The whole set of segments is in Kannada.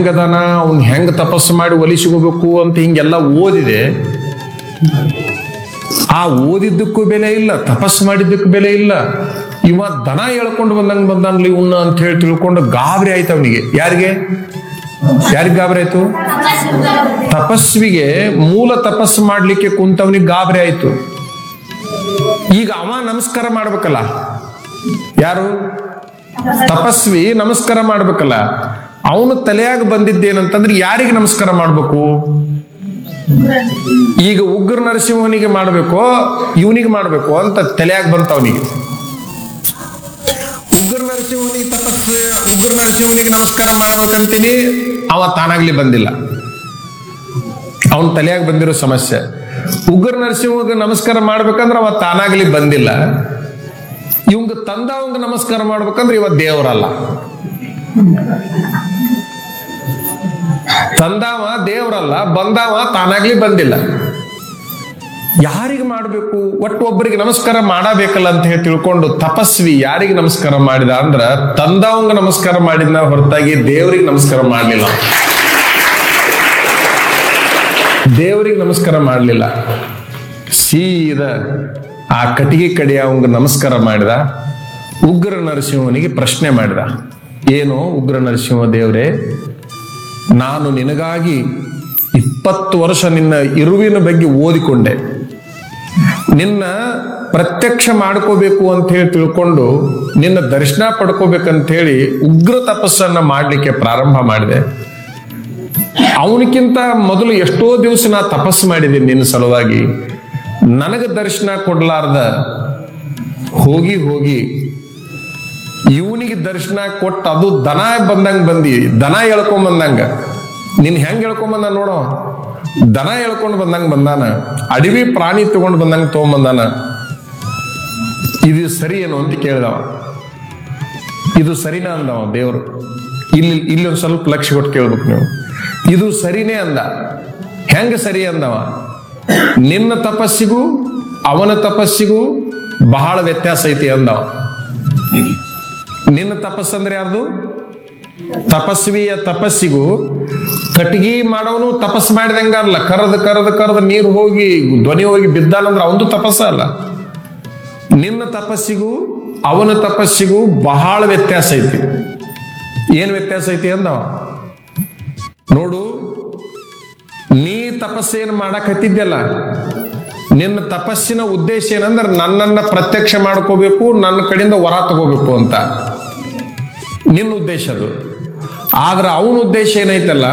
ಹೆಂಗದನ ಅವ್ನ್ ಹೆಂಗ್ ತಪಸ್ಸು ಮಾಡಿ ಒಲಿಸಿಕೋಬೇಕು ಅಂತ ಹಿಂಗೆಲ್ಲ ಓದಿದೆ ಆ ಓದಿದ್ದಕ್ಕೂ ಬೆಲೆ ಇಲ್ಲ ತಪಸ್ಸು ಮಾಡಿದ್ದಕ್ಕೂ ಬೆಲೆ ಇಲ್ಲ ಇವ ದನ ಹೇಳ್ಕೊಂಡು ಬಂದಂಗ ಬಂದಾನ್ಲಿ ಇವನ್ನ ಅಂತ ಹೇಳಿ ತಿಳ್ಕೊಂಡು ಗಾಬರಿ ಆಯ್ತು ಅವನಿಗೆ ಯಾರಿಗೆ ಯಾರಿಗ್ ಗಾಬರಿ ಆಯ್ತು ತಪಸ್ವಿಗೆ ಮೂಲ ತಪಸ್ಸು ಮಾಡ್ಲಿಕ್ಕೆ ಕುಂತವನಿಗೆ ಗಾಬರಿ ಆಯ್ತು ಈಗ ಅವ ನಮಸ್ಕಾರ ಮಾಡ್ಬೇಕಲ್ಲ ಯಾರು ತಪಸ್ವಿ ನಮಸ್ಕಾರ ಮಾಡ್ಬೇಕಲ್ಲ ಅವನು ತಲೆಯಾಗ ಬಂದಿದ್ದೇನಂತಂದ್ರೆ ಯಾರಿಗೆ ನಮಸ್ಕಾರ ಮಾಡ್ಬೇಕು ಈಗ ಉಗ್ರ ನರಸಿಂಹನಿಗೆ ಮಾಡ್ಬೇಕು ಇವನಿಗೆ ಮಾಡ್ಬೇಕು ಅಂತ ತಲೆಯಾಗ ಬಂತ ಅವನಿಗೆ ಉಗ್ರ ನರಸಿಂಹನಿಗೆ ತಪಸ್ಸು ಉಗ್ರ ನರಸಿಂಹನಿಗೆ ನಮಸ್ಕಾರ ಮಾಡ್ಬೇಕಂತೀನಿ ಅವ ತಾನಾಗ್ಲಿ ಬಂದಿಲ್ಲ ಅವನ್ ತಲೆಯಾಗ ಬಂದಿರೋ ಸಮಸ್ಯೆ ಉಗ್ರ ನರಸಿಂಹಗೆ ನಮಸ್ಕಾರ ಮಾಡ್ಬೇಕಂದ್ರೆ ಅವ ತಾನಾಗ್ಲಿ ಬಂದಿಲ್ಲ ಇವಂಗ ತಂದವಂಗ ನಮಸ್ಕಾರ ಮಾಡ್ಬೇಕಂದ್ರೆ ಇವ ದೇವರಲ್ಲ ತಂದವ ದೇವರಲ್ಲ ಬಂದವ ತಾನಾಗ್ಲಿ ಬಂದಿಲ್ಲ ಯಾರಿಗೆ ಮಾಡಬೇಕು ಒಟ್ಟು ಒಬ್ಬರಿಗೆ ನಮಸ್ಕಾರ ಮಾಡಬೇಕಲ್ಲ ಅಂತ ಹೇಳಿ ತಿಳ್ಕೊಂಡು ತಪಸ್ವಿ ಯಾರಿಗೆ ನಮಸ್ಕಾರ ಮಾಡಿದ ಅಂದ್ರ ತಂದವಂಗ ನಮಸ್ಕಾರ ಮಾಡಿದ್ನ ಹೊರತಾಗಿ ದೇವರಿಗೆ ನಮಸ್ಕಾರ ಮಾಡಲಿಲ್ಲ ದೇವರಿಗೆ ನಮಸ್ಕಾರ ಮಾಡಲಿಲ್ಲ ಸೀದಾ ಆ ಕಟ್ಟಿಗೆ ಕಡೆ ಅವಂಗ ನಮಸ್ಕಾರ ಮಾಡಿದ ಉಗ್ರ ನರಸಿಂಹನಿಗೆ ಪ್ರಶ್ನೆ ಮಾಡಿದ ಏನು ಉಗ್ರ ನರಸಿಂಹ ದೇವರೇ ನಾನು ನಿನಗಾಗಿ ಇಪ್ಪತ್ತು ವರ್ಷ ನಿನ್ನ ಇರುವಿನ ಬಗ್ಗೆ ಓದಿಕೊಂಡೆ ನಿನ್ನ ಪ್ರತ್ಯಕ್ಷ ಮಾಡ್ಕೋಬೇಕು ಅಂತ ಹೇಳಿ ತಿಳ್ಕೊಂಡು ನಿನ್ನ ದರ್ಶನ ಪಡ್ಕೋಬೇಕಂತ ಹೇಳಿ ಉಗ್ರ ತಪಸ್ಸನ್ನ ಮಾಡಲಿಕ್ಕೆ ಪ್ರಾರಂಭ ಮಾಡಿದೆ ಅವನಿಗಿಂತ ಮೊದಲು ಎಷ್ಟೋ ದಿವಸ ನಾ ತಪಸ್ಸು ಮಾಡಿದ್ದೀನಿ ನಿನ್ನ ಸಲುವಾಗಿ ನನಗೆ ದರ್ಶನ ಕೊಡ್ಲಾರ್ದ ಹೋಗಿ ಹೋಗಿ ಇವನಿಗೆ ದರ್ಶನ ಕೊಟ್ಟು ಅದು ದನ ಬಂದಂಗ ಬಂದಿ ದನ ಎಳ್ಕೊಂಡ್ ಬಂದಂಗ ನೀನ್ ಹೆಂಗ್ ಎಳ್ಕೊಂಡ್ ಬಂದ ನೋಡೋ ದನ ಎಳ್ಕೊಂಡ್ ಬಂದಂಗ ಬಂದಾನ ಅಡವಿ ಪ್ರಾಣಿ ತಗೊಂಡ್ ಬಂದಂಗ ತಗೊಂಬಂದಾನ ಇದು ಸರಿ ಏನು ಅಂತ ಕೇಳಿದವ ಇದು ಸರಿನಾ ಅಂದವ ದೇವರು ಇಲ್ಲಿ ಇಲ್ಲಿ ಒಂದ್ ಸ್ವಲ್ಪ ಲಕ್ಷ್ಯ ಕೊಟ್ಟು ಕೇಳ್ಬೇಕು ನೀವು ಇದು ಸರಿನೇ ಅಂದ ಹೆಂಗ ಸರಿ ಅಂದವ ನಿನ್ನ ತಪಸ್ಸಿಗೂ ಅವನ ತಪಸ್ಸಿಗೂ ಬಹಳ ವ್ಯತ್ಯಾಸ ಐತಿ ಅಂದವ ನಿನ್ನ ತಪಸ್ಸಂದ್ರೆ ಯಾರ್ದು ತಪಸ್ವಿಯ ತಪಸ್ಸಿಗೂ ಕಟ್ಟಿಗೆ ಮಾಡೋನು ತಪಸ್ ಮಾಡಿದಂಗ ಅಲ್ಲ ಕರೆದು ಕರೆದು ಕರೆದು ನೀರು ಹೋಗಿ ಧ್ವನಿ ಹೋಗಿ ಬಿದ್ದಾನಂದ್ರೆ ಅವಂದು ತಪಸ್ಸ ಅಲ್ಲ ನಿನ್ನ ತಪಸ್ಸಿಗೂ ಅವನ ತಪಸ್ಸಿಗೂ ಬಹಳ ವ್ಯತ್ಯಾಸ ಐತಿ ಏನ್ ವ್ಯತ್ಯಾಸ ಐತಿ ಅಂದವ ನೋಡು ನೀ ತಪಸ್ಸೇನು ಮಾಡಕ್ ಹತ್ತಿದ್ಯಲ್ಲ ನಿನ್ನ ತಪಸ್ಸಿನ ಉದ್ದೇಶ ಏನಂದ್ರೆ ನನ್ನನ್ನ ಪ್ರತ್ಯಕ್ಷ ಮಾಡ್ಕೋಬೇಕು ನನ್ನ ಕಡೆಯಿಂದ ವರ ತಗೋಬೇಕು ಅಂತ ನಿನ್ನ ಉದ್ದೇಶ ಅದು ಆದ್ರೆ ಅವನ ಉದ್ದೇಶ ಏನೈತಲ್ಲ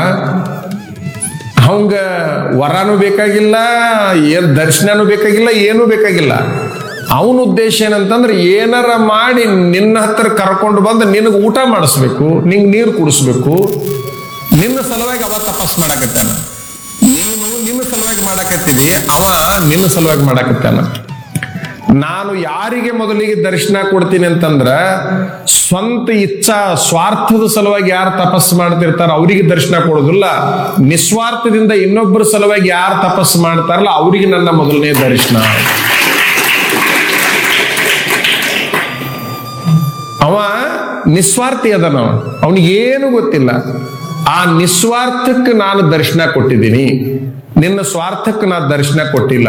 ಅವಂಗ ವರನೂ ಬೇಕಾಗಿಲ್ಲ ಏನ್ ದರ್ಶನನೂ ಬೇಕಾಗಿಲ್ಲ ಏನೂ ಬೇಕಾಗಿಲ್ಲ ಅವನ ಉದ್ದೇಶ ಏನಂತಂದ್ರೆ ಏನಾರ ಮಾಡಿ ನಿನ್ನ ಹತ್ರ ಕರ್ಕೊಂಡು ಬಂದು ನಿನಗೆ ಊಟ ಮಾಡಿಸ್ಬೇಕು ನಿಂಗೆ ನೀರು ಕುಡಿಸ್ಬೇಕು ನಿನ್ನ ಸಲುವಾಗಿ ಅವ ತಪಸ್ ಮಾಡಕತ್ತಾನ ನೀನು ನಿನ್ನ ಸಲುವಾಗಿ ಮಾಡಕತ್ತಿದಿ ಅವ ನಿನ್ನ ಸಲುವಾಗಿ ಮಾಡಕತ್ತಾನ ನಾನು ಯಾರಿಗೆ ಮೊದಲಿಗೆ ದರ್ಶನ ಕೊಡ್ತೀನಿ ಅಂತಂದ್ರ ಸ್ವಂತ ಇಚ್ಛಾ ಸ್ವಾರ್ಥದ ಸಲುವಾಗಿ ಯಾರು ತಪಸ್ಸು ಮಾಡ್ತಿರ್ತಾರ ಅವರಿಗೆ ದರ್ಶನ ಕೊಡೋದಿಲ್ಲ ನಿಸ್ವಾರ್ಥದಿಂದ ಇನ್ನೊಬ್ಬರ ಸಲುವಾಗಿ ಯಾರು ತಪಸ್ಸು ಮಾಡ್ತಾರಲ್ಲ ಅವರಿಗೆ ನನ್ನ ಮೊದಲನೇ ದರ್ಶನ ಅವ ನಿಸ್ವಾರ್ಥಿ ಅದನವ ಅವನಿಗೇನು ಗೊತ್ತಿಲ್ಲ ಆ ನಿಸ್ವಾರ್ಥಕ್ಕೆ ನಾನು ದರ್ಶನ ಕೊಟ್ಟಿದ್ದೀನಿ ನಿನ್ನ ಸ್ವಾರ್ಥಕ್ಕೆ ನಾನು ದರ್ಶನ ಕೊಟ್ಟಿಲ್ಲ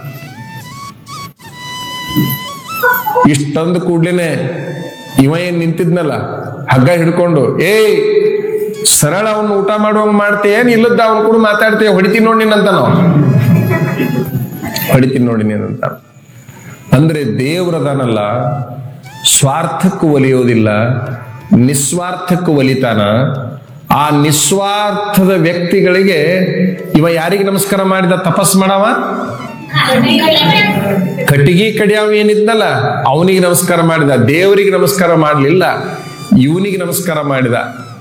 ಇಷ್ಟೊಂದು ಕೂಡ್ಲೇನೆ ಇವ ಏನ್ ನಿಂತಿದ್ನಲ್ಲ ಹಗ್ಗ ಹಿಡ್ಕೊಂಡು ಏಯ್ ಸರಳ ಅವನ್ ಊಟ ಮಾಡುವಂಗ ಮಾಡ್ತೇನ್ ಇಲ್ಲದ ಅವನ್ ಕೂಡ ಮಾತಾಡ್ತೇವೆ ಹೊಡಿತೀನಿ ನೋಡಿ ನೀನಂತ ನಾವು ಹೊಡಿತೀನಿ ನೋಡಿ ನೀನಂತ ಅಂದ್ರೆ ದೇವ್ರದಾನಲ್ಲ ಸ್ವಾರ್ಥಕ್ಕೆ ಒಲಿಯೋದಿಲ್ಲ ನಿಸ್ವಾರ್ಥಕ್ಕೆ ಒಲಿತಾನ ಆ ನಿಸ್ವಾರ್ಥದ ವ್ಯಕ್ತಿಗಳಿಗೆ ಇವ ಯಾರಿಗೆ ನಮಸ್ಕಾರ ಮಾಡಿದ ತಪಸ್ ಮಾಡವ ಕಟ್ಟಿಗೆ ಕಡಿಯಾವ ಏನಿದ್ನಲ್ಲ ಅವನಿಗೆ ನಮಸ್ಕಾರ ಮಾಡಿದ ದೇವರಿಗೆ ನಮಸ್ಕಾರ ಮಾಡಲಿಲ್ಲ ಇವನಿಗೆ ನಮಸ್ಕಾರ ಮಾಡಿದ